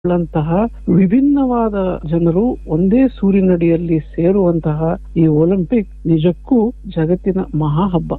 ಂತಹ ವಿಭಿನ್ನವಾದ ಜನರು ಒಂದೇ ಸೂರಿನಡಿಯಲ್ಲಿ ಸೇರುವಂತಹ ಈ ಒಲಿಂಪಿಕ್ ನಿಜಕ್ಕೂ ಜಗತ್ತಿನ ಮಹಾ ಹಬ್ಬ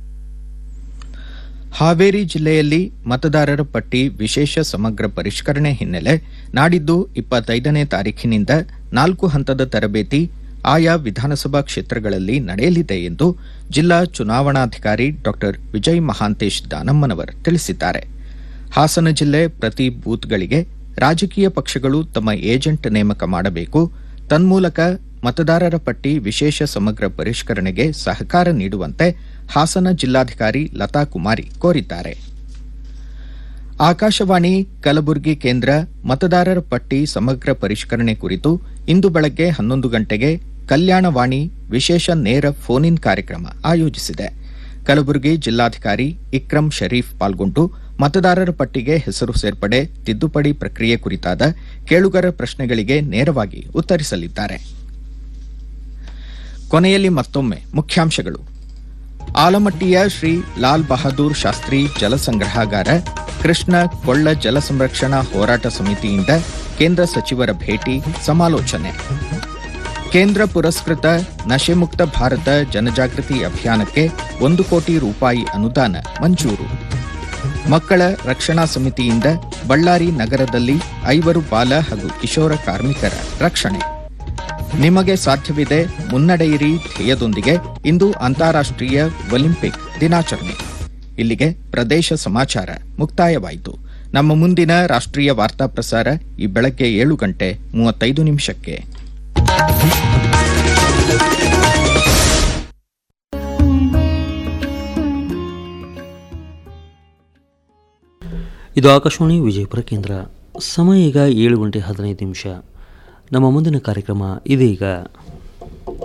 ಹಾವೇರಿ ಜಿಲ್ಲೆಯಲ್ಲಿ ಮತದಾರರ ಪಟ್ಟಿ ವಿಶೇಷ ಸಮಗ್ರ ಪರಿಷ್ಕರಣೆ ಹಿನ್ನೆಲೆ ನಾಡಿದ್ದು ಇಪ್ಪತ್ತೈದನೇ ತಾರೀಖಿನಿಂದ ನಾಲ್ಕು ಹಂತದ ತರಬೇತಿ ಆಯಾ ವಿಧಾನಸಭಾ ಕ್ಷೇತ್ರಗಳಲ್ಲಿ ನಡೆಯಲಿದೆ ಎಂದು ಜಿಲ್ಲಾ ಚುನಾವಣಾಧಿಕಾರಿ ಡಾ ವಿಜಯ್ ಮಹಾಂತೇಶ್ ದಾನಮ್ಮನವರ್ ತಿಳಿಸಿದ್ದಾರೆ ಹಾಸನ ಜಿಲ್ಲೆ ಪ್ರತಿ ಬೂತ್ಗಳಿಗೆ ರಾಜಕೀಯ ಪಕ್ಷಗಳು ತಮ್ಮ ಏಜೆಂಟ್ ನೇಮಕ ಮಾಡಬೇಕು ತನ್ಮೂಲಕ ಮತದಾರರ ಪಟ್ಟಿ ವಿಶೇಷ ಸಮಗ್ರ ಪರಿಷ್ಕರಣೆಗೆ ಸಹಕಾರ ನೀಡುವಂತೆ ಹಾಸನ ಜಿಲ್ಲಾಧಿಕಾರಿ ಲತಾ ಕುಮಾರಿ ಕೋರಿದ್ದಾರೆ ಆಕಾಶವಾಣಿ ಕಲಬುರಗಿ ಕೇಂದ್ರ ಮತದಾರರ ಪಟ್ಟಿ ಸಮಗ್ರ ಪರಿಷ್ಕರಣೆ ಕುರಿತು ಇಂದು ಬೆಳಗ್ಗೆ ಹನ್ನೊಂದು ಗಂಟೆಗೆ ಕಲ್ಯಾಣವಾಣಿ ವಿಶೇಷ ನೇರ ಫೋನ್ ಇನ್ ಕಾರ್ಯಕ್ರಮ ಆಯೋಜಿಸಿದೆ ಕಲಬುರಗಿ ಜಿಲ್ಲಾಧಿಕಾರಿ ಇಕ್ರಂ ಶರೀಫ್ ಪಾಲ್ಗೊಂಡು ಮತದಾರರ ಪಟ್ಟಿಗೆ ಹೆಸರು ಸೇರ್ಪಡೆ ತಿದ್ದುಪಡಿ ಪ್ರಕ್ರಿಯೆ ಕುರಿತಾದ ಕೇಳುಗರ ಪ್ರಶ್ನೆಗಳಿಗೆ ನೇರವಾಗಿ ಉತ್ತರಿಸಲಿದ್ದಾರೆ ಕೊನೆಯಲ್ಲಿ ಮತ್ತೊಮ್ಮೆ ಮುಖ್ಯಾಂಶಗಳು ಆಲಮಟ್ಟಿಯ ಶ್ರೀ ಲಾಲ್ ಬಹದ್ದೂರ್ ಶಾಸ್ತ್ರಿ ಜಲಸಂಗ್ರಹಾಗಾರ ಕೃಷ್ಣ ಕೊಳ್ಳ ಜಲ ಸಂರಕ್ಷಣಾ ಹೋರಾಟ ಸಮಿತಿಯಿಂದ ಕೇಂದ್ರ ಸಚಿವರ ಭೇಟಿ ಸಮಾಲೋಚನೆ ಕೇಂದ್ರ ಪುರಸ್ಕೃತ ನಶೆಮುಕ್ತ ಭಾರತ ಜನಜಾಗೃತಿ ಅಭಿಯಾನಕ್ಕೆ ಒಂದು ಕೋಟಿ ರೂಪಾಯಿ ಅನುದಾನ ಮಂಜೂರು ಮಕ್ಕಳ ರಕ್ಷಣಾ ಸಮಿತಿಯಿಂದ ಬಳ್ಳಾರಿ ನಗರದಲ್ಲಿ ಐವರು ಬಾಲ ಹಾಗೂ ಕಿಶೋರ ಕಾರ್ಮಿಕರ ರಕ್ಷಣೆ ನಿಮಗೆ ಸಾಧ್ಯವಿದೆ ಮುನ್ನಡೆಯಿರಿ ಧ್ಯೇಯದೊಂದಿಗೆ ಇಂದು ಅಂತಾರಾಷ್ಟ್ರೀಯ ಒಲಿಂಪಿಕ್ ದಿನಾಚರಣೆ ಇಲ್ಲಿಗೆ ಪ್ರದೇಶ ಸಮಾಚಾರ ಮುಕ್ತಾಯವಾಯಿತು ನಮ್ಮ ಮುಂದಿನ ರಾಷ್ಟ್ರೀಯ ವಾರ್ತಾ ಪ್ರಸಾರ ಈ ಬೆಳಗ್ಗೆ ಏಳು ಗಂಟೆ ಮೂವತ್ತೈದು ನಿಮಿಷಕ್ಕೆ ಇದು ಆಕಾಶವಾಣಿ ವಿಜಯಪುರ ಕೇಂದ್ರ ಸಮಯ ಈಗ ಏಳು ಗಂಟೆ ಹದಿನೈದು ನಿಮಿಷ ನಮ್ಮ ಮುಂದಿನ ಕಾರ್ಯಕ್ರಮ ಇದೀಗ